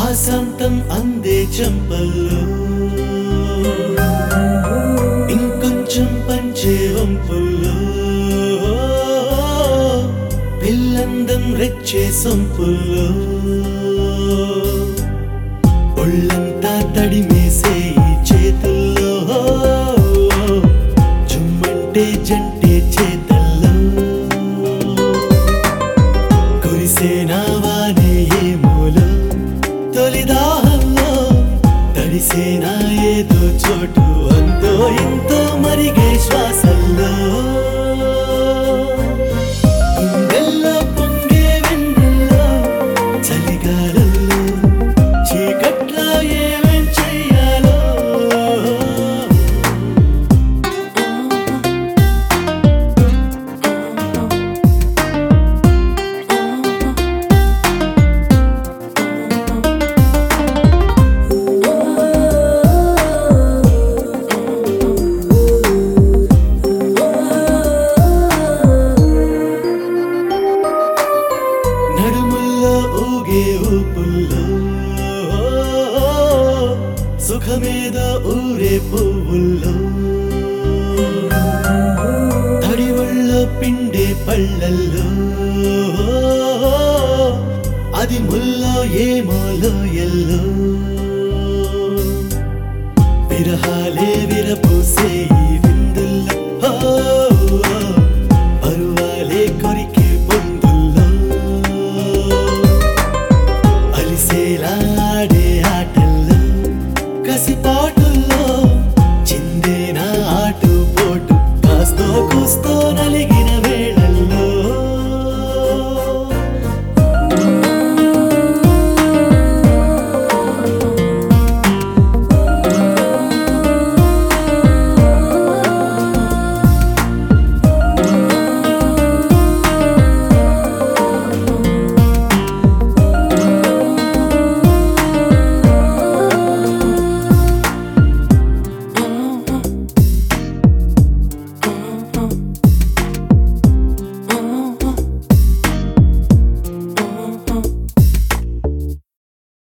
ఆశాంతం అందే చెంపల్లో ఇంకొంచెం పంచే వంపుల్లో పిల్లందం రెచ్చే సొంపుల్లో ఒళ్ళంతా తడిమేసే ఈ చేతుల్లో చుమ్మంటే జంటే చేతల్లో కురిసేనా వానే ఏమోలో తొలిదాహంలో తడిసేనా ఏదో చోటు అంతో ఎంతో మరిగే శ్వాసల్లో గుండెల్లో పొంగే వెన్నెల్లో చలిగాలుల్లో చీకట్లో ఏమేం చెయ్యాలో నడుముల్లో ఊగే ఊపుల్లో సుఖమేదో ఊరే పువ్వుల్లో తడి ఒళ్ళో పిండే పళ్ళల్లో అది ముల్లో ఏమోలో ఎల్లో విరహాలే విరపూసే